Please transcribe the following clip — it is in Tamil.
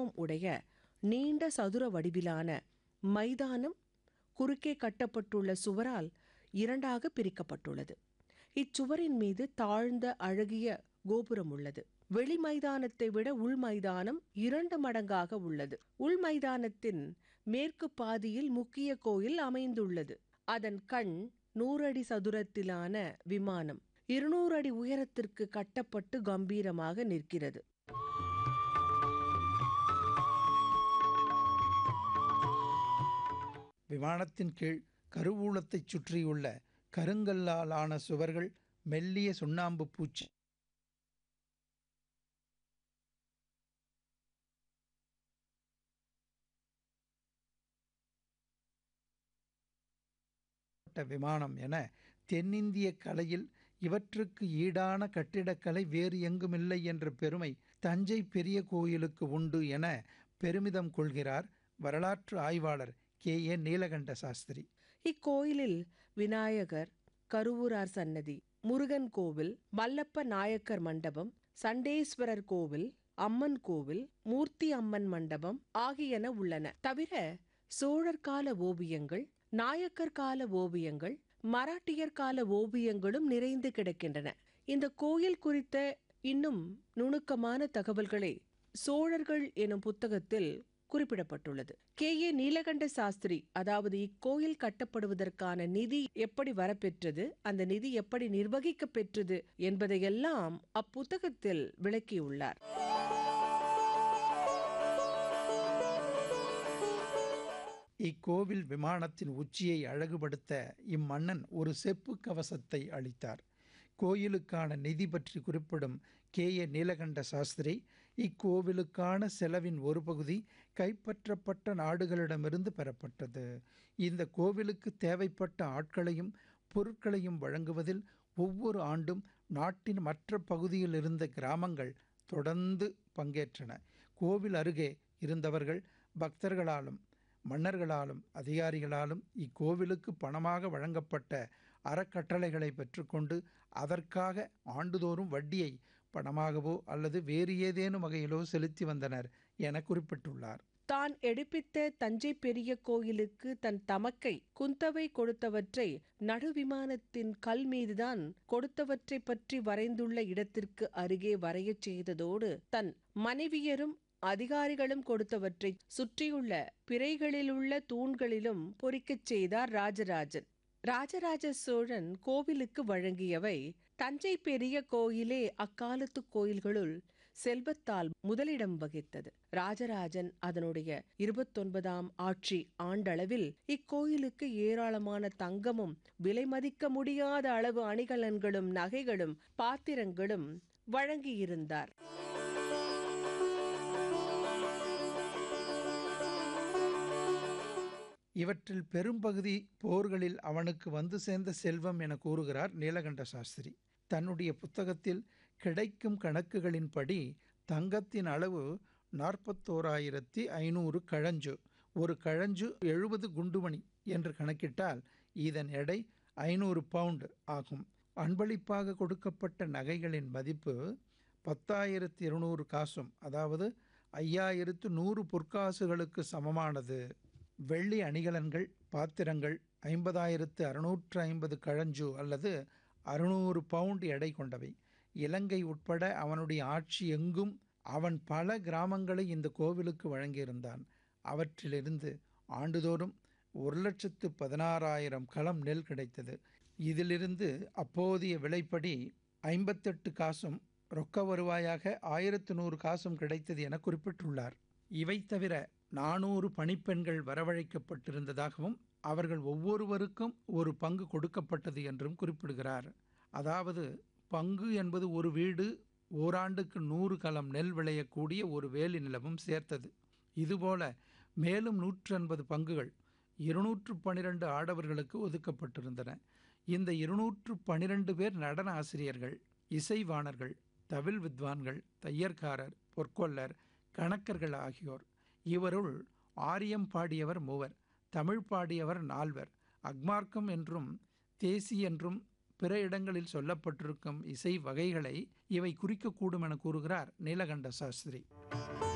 அகலமும் உடைய நீண்ட சதுர வடிவிலான மைதானம் குறுக்கே கட்டப்பட்டுள்ள சுவரால் இரண்டாக பிரிக்கப்பட்டுள்ளது இச்சுவரின் மீது தாழ்ந்த அழகிய கோபுரம் உள்ளது வெளி மைதானத்தை விட உள் மைதானம் இரண்டு மடங்காக உள்ளது உள் மைதானத்தின் மேற்கு பாதியில் முக்கிய கோயில் அமைந்துள்ளது அதன் கண் நூறடி சதுரத்திலான விமானம் இருநூறு அடி உயரத்திற்கு கட்டப்பட்டு கம்பீரமாக நிற்கிறது விமானத்தின் கீழ் கருவூலத்தைச் சுற்றியுள்ள கருங்கல்லால் ஆன சுவர்கள் மெல்லிய சுண்ணாம்பு பூச்சி விமானம் என தென்னிந்திய கலையில் இவற்றுக்கு ஈடான கட்டிடக்கலை வேறு எங்குமில்லை என்ற பெருமை தஞ்சை பெரிய கோயிலுக்கு உண்டு என பெருமிதம் கொள்கிறார் வரலாற்று ஆய்வாளர் கே ஏ நீலகண்ட சாஸ்திரி இக்கோயிலில் விநாயகர் கருவூரார் சன்னதி முருகன் கோவில் மல்லப்ப நாயக்கர் மண்டபம் சண்டேஸ்வரர் கோவில் அம்மன் கோவில் மூர்த்தி அம்மன் மண்டபம் ஆகியன உள்ளன தவிர சோழர் கால ஓவியங்கள் நாயக்கர் கால ஓவியங்கள் மராட்டியர் கால ஓவியங்களும் நிறைந்து கிடக்கின்றன இந்த கோயில் குறித்த இன்னும் நுணுக்கமான தகவல்களை சோழர்கள் எனும் புத்தகத்தில் குறிப்பிடப்பட்டுள்ளது கே ஏ நீலகண்ட சாஸ்திரி அதாவது இக்கோயில் கட்டப்படுவதற்கான நிதி எப்படி வரப்பெற்றது அந்த நிதி எப்படி நிர்வகிக்க பெற்றது என்பதையெல்லாம் அப்புத்தகத்தில் விளக்கியுள்ளார் இக்கோவில் விமானத்தின் உச்சியை அழகுபடுத்த இம்மன்னன் ஒரு செப்பு கவசத்தை அளித்தார் கோயிலுக்கான நிதி பற்றி குறிப்பிடும் கே ஏ நீலகண்ட சாஸ்திரி இக்கோவிலுக்கான செலவின் ஒரு பகுதி கைப்பற்றப்பட்ட நாடுகளிடமிருந்து பெறப்பட்டது இந்த கோவிலுக்கு தேவைப்பட்ட ஆட்களையும் பொருட்களையும் வழங்குவதில் ஒவ்வொரு ஆண்டும் நாட்டின் மற்ற பகுதியில் இருந்த கிராமங்கள் தொடர்ந்து பங்கேற்றன கோவில் அருகே இருந்தவர்கள் பக்தர்களாலும் மன்னர்களாலும் அதிகாரிகளாலும் இக்கோவிலுக்கு பணமாக வழங்கப்பட்ட அறக்கட்டளைகளை பெற்றுக்கொண்டு அதற்காக ஆண்டுதோறும் வட்டியை பணமாகவோ அல்லது வேறு ஏதேனும் வகையிலோ செலுத்தி வந்தனர் என குறிப்பிட்டுள்ளார் தான் எடுப்பித்த தஞ்சை பெரிய கோயிலுக்கு தன் தமக்கை குந்தவை கொடுத்தவற்றை நடுவிமானத்தின் கல் மீதுதான் கொடுத்தவற்றை பற்றி வரைந்துள்ள இடத்திற்கு அருகே வரையச் செய்ததோடு தன் மனைவியரும் அதிகாரிகளும் கொடுத்தவற்றை சுற்றியுள்ள பிறைகளிலுள்ள தூண்களிலும் பொறிக்கச் செய்தார் ராஜராஜன் ராஜராஜ சோழன் கோவிலுக்கு வழங்கியவை தஞ்சை பெரிய கோயிலே அக்காலத்து கோயில்களுள் செல்வத்தால் முதலிடம் வகித்தது ராஜராஜன் அதனுடைய இருபத்தொன்பதாம் ஆட்சி ஆண்டளவில் இக்கோயிலுக்கு ஏராளமான தங்கமும் விலை மதிக்க முடியாத அளவு அணிகலன்களும் நகைகளும் பாத்திரங்களும் வழங்கியிருந்தார் இவற்றில் பெரும்பகுதி போர்களில் அவனுக்கு வந்து சேர்ந்த செல்வம் என கூறுகிறார் நீலகண்ட சாஸ்திரி தன்னுடைய புத்தகத்தில் கிடைக்கும் கணக்குகளின்படி தங்கத்தின் அளவு நாற்பத்தோராயிரத்தி ஐநூறு கழஞ்சு ஒரு கழஞ்சு எழுபது குண்டுமணி என்று கணக்கிட்டால் இதன் எடை ஐநூறு பவுண்டு ஆகும் அன்பளிப்பாக கொடுக்கப்பட்ட நகைகளின் மதிப்பு பத்தாயிரத்தி இருநூறு காசும் அதாவது ஐயாயிரத்து நூறு பொற்காசுகளுக்கு சமமானது வெள்ளி அணிகலன்கள் பாத்திரங்கள் ஐம்பதாயிரத்து அறுநூற்று ஐம்பது கழஞ்சு அல்லது அறுநூறு பவுண்ட் எடை கொண்டவை இலங்கை உட்பட அவனுடைய ஆட்சி எங்கும் அவன் பல கிராமங்களை இந்த கோவிலுக்கு வழங்கியிருந்தான் அவற்றிலிருந்து ஆண்டுதோறும் ஒரு லட்சத்து பதினாறாயிரம் களம் நெல் கிடைத்தது இதிலிருந்து அப்போதைய விலைப்படி ஐம்பத்தெட்டு காசும் ரொக்க வருவாயாக ஆயிரத்து நூறு காசும் கிடைத்தது என குறிப்பிட்டுள்ளார் இவை தவிர நானூறு பணிப்பெண்கள் வரவழைக்கப்பட்டிருந்ததாகவும் அவர்கள் ஒவ்வொருவருக்கும் ஒரு பங்கு கொடுக்கப்பட்டது என்றும் குறிப்பிடுகிறார் அதாவது பங்கு என்பது ஒரு வீடு ஓராண்டுக்கு நூறு கலம் நெல் விளையக்கூடிய ஒரு வேலி நிலமும் சேர்த்தது இதுபோல மேலும் நூற்று எண்பது பங்குகள் இருநூற்று பனிரெண்டு ஆடவர்களுக்கு ஒதுக்கப்பட்டிருந்தன இந்த இருநூற்று பனிரெண்டு பேர் நடன ஆசிரியர்கள் இசைவாணர்கள் தவில் வித்வான்கள் தையற்காரர் பொற்கொல்லர் கணக்கர்கள் ஆகியோர் இவருள் ஆரியம் பாடியவர் மூவர் தமிழ் பாடியவர் நால்வர் அக்மார்க்கம் என்றும் தேசி என்றும் பிற இடங்களில் சொல்லப்பட்டிருக்கும் இசை வகைகளை இவை குறிக்கக்கூடும் என கூறுகிறார் நீலகண்ட சாஸ்திரி